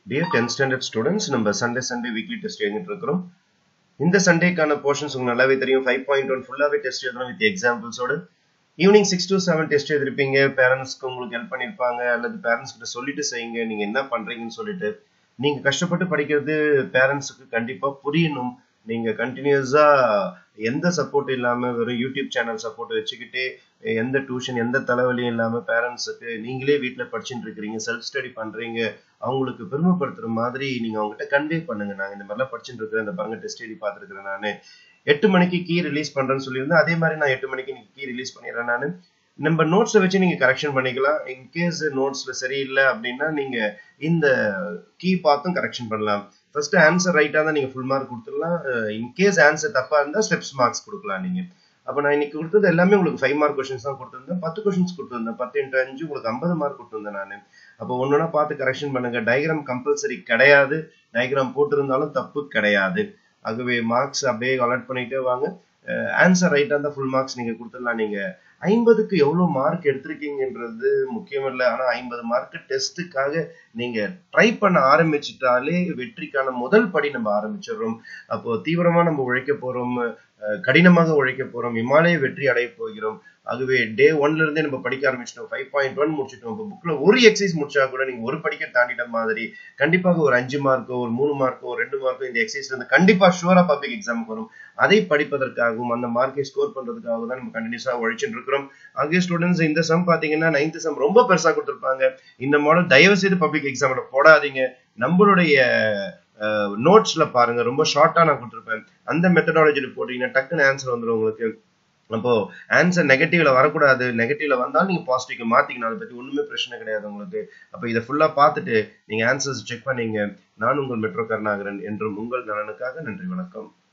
dear tenth standard students நம்ம Sunday Sunday weekly test எழுதிட்டு இருக்கிறோம் இந்த சண்டேக்கான போர்ஷன்ஸ் உங்களுக்கு நல்லாவே தெரியும் ஃபைவ் பாயிண்ட் ஒன் ஃபுல்லாகவே டெஸ்ட் எழுதணும் வித் எக்ஸாம்பிள்ஸோட evening six to seven test எழுதிருப்பீங்க பேரண்ட்ஸ்க்கு உங்களுக்கு ஹெல்ப் பண்ணியிருப்பாங்க அல்லது பேரண்ட்ஸ் கிட்ட சொல்லிட்டு செய்யுங்க நீங்க என்ன பண்றீங்கன்னு சொல்லிட்டு நீங்க கஷ்டப்பட்டு படிக்கிறது பேரண்ட்ஸுக்கு கண்டிப்பா புரியணும் நீங்க கண்டினியூஸா எந்த சப்போர்ட் இல்லாம வெறும் யூடியூப் சேனல் சப்போர்ட் வச்சுக்கிட்டு எந்த டியூஷன் எந்த தலைவலியும் இல்லாம பேரண்ட்ஸுக்கு நீங்களே வீட்டில் படிச்சுட்டு இருக்கிறீங்க செல்ஃப் ஸ்டடி பண்றீங்க அவங்களுக்கு பெருமைப்படுத்துற மாதிரி நீங்க அவங்ககிட்ட கன்வே பண்ணுங்க நான் இந்த மாதிரிலாம் படிச்சுட்டு இருக்கிறேன் இந்த பாருங்க டெஸ்ட் எழுதி பார்த்துருக்கிறேன் நான் எட்டு மணிக்கு கீ ரிலீஸ் பண்றேன்னு சொல்லியிருந்தேன் அதே மாதிரி நான் எட்டு மணிக்கு நீங்க கீ ரிலீஸ் பண்ணிடுறேன் நான் நம்ம நோட்ஸை வச்சு நீங்க கரெக்ஷன் பண்ணிக்கலாம் இன்கேஸ் நோட்ஸ்ல சரியில்லை அப்படின்னா நீங்க இந்த கீ பார்த்தும் கரெக்ஷன் பண்ணலாம் ஃபர்ஸ்ட் ஆன்சர் ரைட்டா தான் நீங்க ஃபுல் மார்க் கொடுத்துடலாம் இன்கேஸ் ஆன்சர் தப்பா இருந்தா ஸ்டெப்ஸ் மார்க்ஸ் கொடுக்கலாம் நீங்க அப்ப நான் இன்னைக்கு கொடுத்தது எல்லாமே உங்களுக்கு ஃபைவ் மார்க் கொஸ்டின்ஸ் தான் கொடுத்துருந்தேன் பத்து கொஸ்டின்ஸ் கொடுத்துருந்தேன் பத்து இன்ட்டு அஞ்சு உங்களுக்கு ஐம்பது மார்க் கொடுத்துருந்தேன் நான் அப்போ ஒன்னொன்னா பார்த்து கரெக்ஷன் பண்ணுங்க டயக்ராம் கம்பல்சரி கிடையாது டயக்ராம் போட்டிருந்தாலும் தப்பு கிடையாது ஆகவே மார்க்ஸ் அப்படியே அலர்ட் பண்ணிட்டே வாங்க ஆன்சர் ரைட்டா இருந்தால் ஃபுல் மார்க்ஸ் நீங்க கொடுத்துடலாம் நீங்க ஐம்பதுக்கு எவ்வளவு மார்க் எடுத்திருக்கீங்கன்றது முக்கியம் இல்லை ஆனா ஐம்பது மார்க் டெஸ்ட்டுக்காக நீங்க ட்ரை பண்ண ஆரம்பிச்சிட்டாலே வெற்றிக்கான முதல் படி நம்ம ஆரம்பிச்சிடுறோம் அப்போ தீவிரமா நம்ம உழைக்க போறோம் கடினமாக உழைக்க போறோம் இமாலய வெற்றி அடைய போகிறோம் ஆகவே டே ஒன்ல இருந்தே நம்ம படிக்க ஆரம்பிச்சிட்டோம் ஃபைவ் பாயிண்ட் ஒன் முடிச்சிட்டோம் இப்போ புக்ல ஒரு எக்ஸசைஸ் முடிச்சா கூட நீங்க ஒரு படிக்க தாண்டிட்ட மாதிரி கண்டிப்பாக ஒரு அஞ்சு மார்க்கோ ஒரு மூணு மார்க்கோ ஒரு ரெண்டு மார்க்கோ இந்த எக்ஸசைஸ்ல இருந்து கண்டிப்பா ஷூரா பப்ளிக் எக்ஸாமுக்கு வரும் அதை படிப்பதற்காகவும் அந்த மார்க்கை ஸ்கோர் பண்றதுக்காக தான் நம்ம கண்டினியூஸா உழைச்சிட்டு இருக்கிறோம் ஆகிய ஸ்டூடெண்ட்ஸ் இந்த சம் பாத்தீங்கன்னா நைன்த் சம் ரொம்ப பெருசா கொடுத்துருப்பாங்க இந்த மாடல் தயவு செய்து பப்ளிக் எக்ஸாம்ல போடாதீங்க நம்மளுடைய நோட்ஸ்ல பாருங்க ரொம்ப ஷார்ட்டா நான் கொடுத்துருப்பேன் அந்த மெத்தடாலஜில போட்டீங்கன்னா டக்குன்னு ஆன்சர் வந்துடும் உங்களுக்கு அப்போ ஆன்சர் நெகட்டிவ்ல வரக்கூடாது நெகட்டிவ்ல வந்தாலும் நீங்க பாசிட்டிவ்க்கு மாத்திக்கணும் அதை பத்தி ஒண்ணுமே பிரச்சனை கிடையாது உங்களுக்கு அப்ப இதை ஃபுல்லா பார்த்துட்டு நீங்க ஆன்சர்ஸ் செக் பண்ணீங்க நான் உங்கள் மெட்ரோ கருணாகரன் என்றும் உங்கள் நலனுக்காக நன்றி வணக்கம்